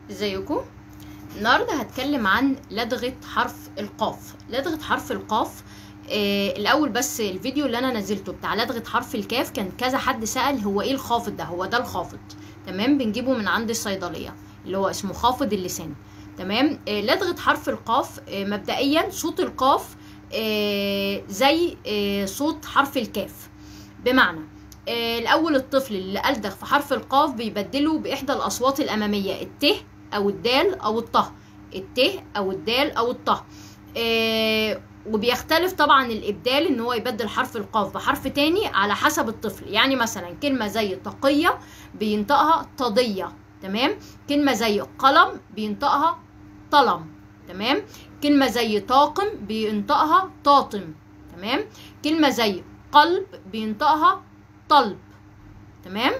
ازيكم النهارده هتكلم عن لدغه حرف القاف لدغه حرف القاف آه الاول بس الفيديو اللي انا نزلته بتاع لدغه حرف الكاف كان كذا حد سال هو ايه الخافض ده هو ده الخافض تمام بنجيبه من عند الصيدليه اللي هو اسمه خافض اللسان تمام آه لدغه حرف القاف آه مبدئيا صوت القاف آه زي آه صوت حرف الكاف بمعنى آه الاول الطفل اللي ألدغ في حرف القاف بيبدله باحدى الاصوات الاماميه الت او الدال او الطه الت او الدال او الطه آه وبيختلف طبعا الابدال ان هو يبدل حرف القاف بحرف تاني على حسب الطفل يعني مثلا كلمه زي تقيه بينطقها طضيه تمام كلمه زي قلم بينطقها طلم تمام كلمه زي طاقم بينطقها طاطم تمام كلمه زي قلب بينطقها طلب تمام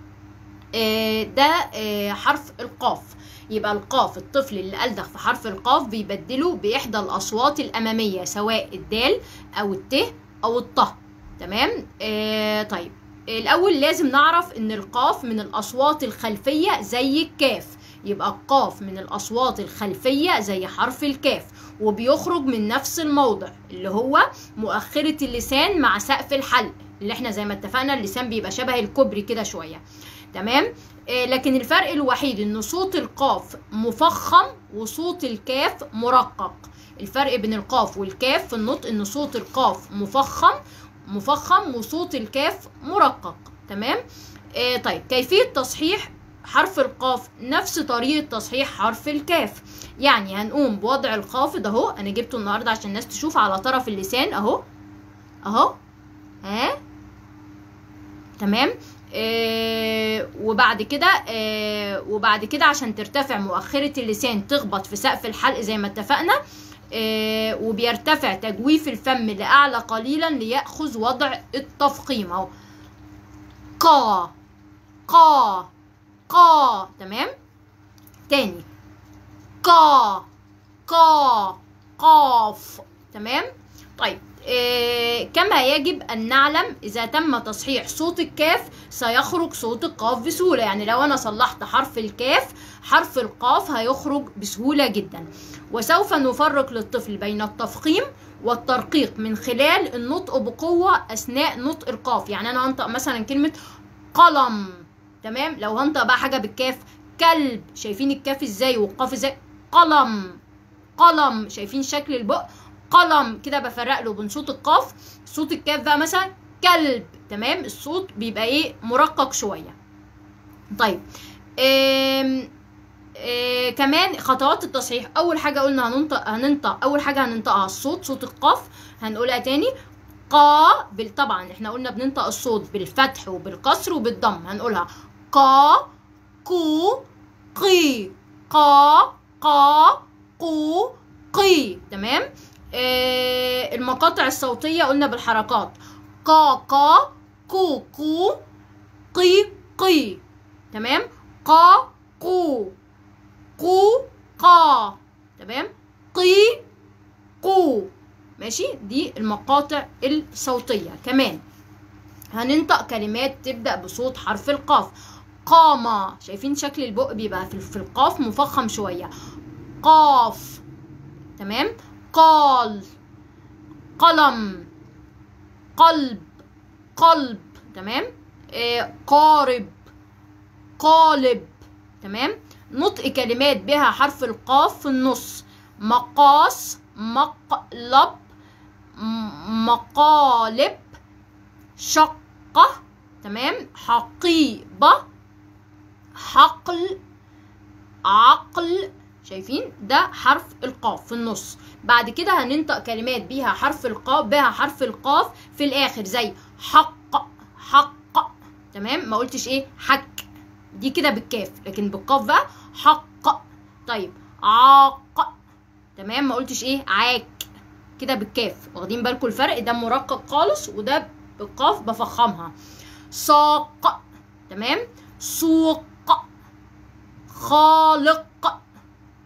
آه ده آه حرف القاف يبقى القاف الطفل اللي ألدغ في حرف القاف بيبدله بإحدى الأصوات الأمامية سواء الدال أو الت أو الطه تمام آه طيب الأول لازم نعرف إن القاف من الأصوات الخلفية زي الكاف يبقى القاف من الأصوات الخلفية زي حرف الكاف وبيخرج من نفس الموضع اللي هو مؤخرة اللسان مع سقف الحلق اللي احنا زي ما اتفقنا اللسان بيبقى شبه الكوبري كده شوية تمام آه لكن الفرق الوحيد ان صوت القاف مفخم وصوت الكاف مرقق الفرق بين القاف والكاف في النطق ان صوت القاف مفخم مفخم وصوت الكاف مرقق تمام آه طيب كيفية تصحيح حرف القاف نفس طريقة تصحيح حرف الكاف يعني هنقوم بوضع الخافض اهو انا جبته النهاردة عشان الناس تشوف على طرف اللسان اهو اهو ها تمام آه وبعد كده آه وبعد كده عشان ترتفع مؤخرة اللسان تخبط في سقف الحلق زي ما اتفقنا آه وبيرتفع تجويف الفم لأعلى قليلا ليأخذ وضع التفخيم اهو قا قا قا تمام تاني قا قا قاف تمام طيب إيه كما يجب أن نعلم إذا تم تصحيح صوت الكاف سيخرج صوت القاف بسهولة يعني لو أنا صلحت حرف الكاف حرف القاف هيخرج بسهولة جدا وسوف نفرق للطفل بين التفخيم والترقيق من خلال النطق بقوة أثناء نطق القاف يعني أنا هنطق مثلا كلمة قلم تمام لو هنطق بقى حاجة بالكاف كلب شايفين الكاف ازاي والقاف ازاي قلم قلم شايفين شكل البق قلم كده بفرق له بين صوت القاف صوت الكاف بقى مثلا كلب تمام الصوت بيبقى ايه مرقق شويه طيب إيه إيه كمان خطوات التصحيح اول حاجه قلنا هننطق هننطق اول حاجه هننطقها الصوت صوت القاف هنقولها تاني قا بال طبعا احنا قلنا بننطق الصوت بالفتح وبالكسر وبالضم هنقولها قا قو قي قا قا قو قي تمام آه المقاطع الصوتية قلنا بالحركات قا قا كو كو قي قي تمام قا قو قو قا تمام قي قو ماشي دي المقاطع الصوتية كمان هننطق كلمات تبدأ بصوت حرف القاف قامة شايفين شكل البق بيبقى في القاف مفخم شوية قاف تمام قال قلم قلب قلب تمام آه قارب قالب تمام نطق كلمات بها حرف القاف في النص مقاس مقلب مقالب شقة تمام حقيبة حقل عقل شايفين ده حرف القاف في النص بعد كده هننطق كلمات بيها حرف القاف بها حرف القاف في الاخر زي حق حق تمام ما قلتش ايه حك دي كده بالكاف لكن بالقاف بقى حق طيب عاق تمام ما قلتش ايه عاك كده بالكاف واخدين بالكم الفرق ده مرقق خالص وده بالقاف بفخمها ساق تمام سوق خالق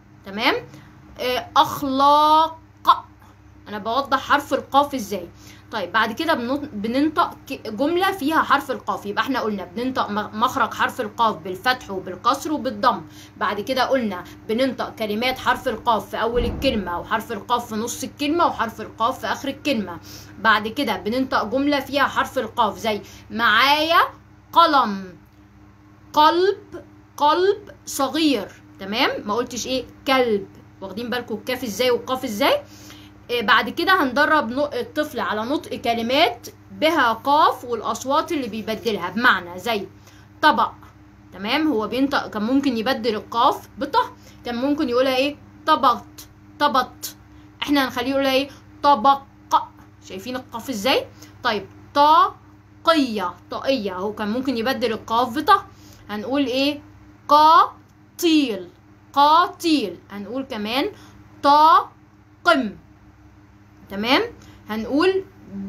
تمام اخلاق انا بوضح حرف القاف ازاي طيب بعد كده بنط- بننطق ك- جملة فيها حرف القاف يبقى احنا قلنا بننطق م- مخرج حرف القاف بالفتح وبالكسر وبالضم بعد كده قلنا بننطق كلمات حرف القاف في أول الكلمة وحرف القاف في نص الكلمة وحرف القاف في آخر الكلمة بعد كده بننطق جملة فيها حرف القاف زي معايا قلم قلب قلب صغير تمام ما قلتش ايه كلب واخدين بالكم الكاف ازاي والقاف ازاي إيه بعد كده هندرب نو- الطفل على نطق كلمات بها قاف والاصوات اللي بيبدلها بمعنى زي طبق تمام هو بينطق كان ممكن يبدل القاف بطه كان ممكن يقولها ايه طبط طبط احنا هنخليه يقولها ايه طبق شايفين القاف ازاي طيب طاقية طاقية هو كان ممكن يبدل القاف بطه هنقول ايه قاتيل قاتيل هنقول كمان طاقم تمام هنقول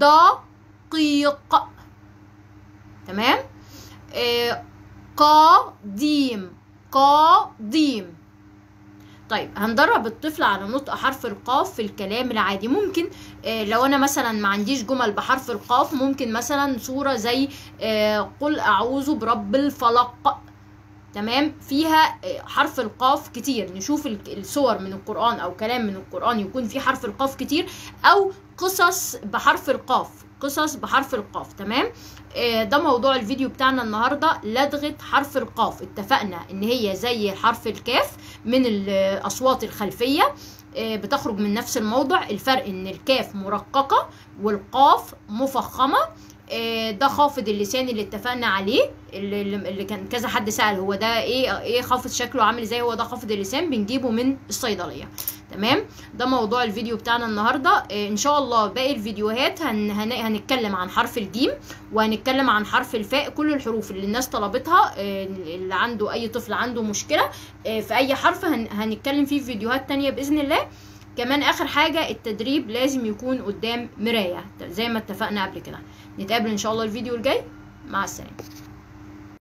دقيق تمام آه قديم قديم طيب هندرب الطفل على نطق حرف القاف في الكلام العادي ممكن آه لو انا مثلا ما عنديش جمل بحرف القاف ممكن مثلا صورة زي آه قل اعوذ برب الفلق تمام فيها آه، حرف القاف كتير نشوف ال- الصور من القرآن أو كلام من القرآن يكون فيه حرف القاف كتير أو قصص بحرف القاف قصص بحرف القاف تمام آه، ده موضوع الفيديو بتاعنا النهاردة لدغة حرف القاف اتفقنا ان هي زي حرف الكاف من الأصوات الخلفية آه، بتخرج من نفس الموضع الفرق ان الكاف مرققة والقاف مفخمة آه، ده خافض اللسان اللي اتفقنا عليه اللي, اللي كان كذا حد سأل هو ده ايه ايه خافض شكله عامل ازاي هو ده خافض اللسان بنجيبه من الصيدلية تمام ده موضوع الفيديو بتاعنا النهارده آه، ان شاء الله باقي الفيديوهات هن هن هنتكلم عن حرف الجيم وهنتكلم عن حرف الفاء كل الحروف اللي الناس طلبتها آه، اللي عنده اي طفل عنده مشكله آه، في اي حرف هن هنتكلم فيه في فيديوهات تانية باذن الله كمان اخر حاجه التدريب لازم يكون قدام مرايه زي ما اتفقنا قبل كده نتقابل ان شاء الله الفيديو الجاي مع السلامه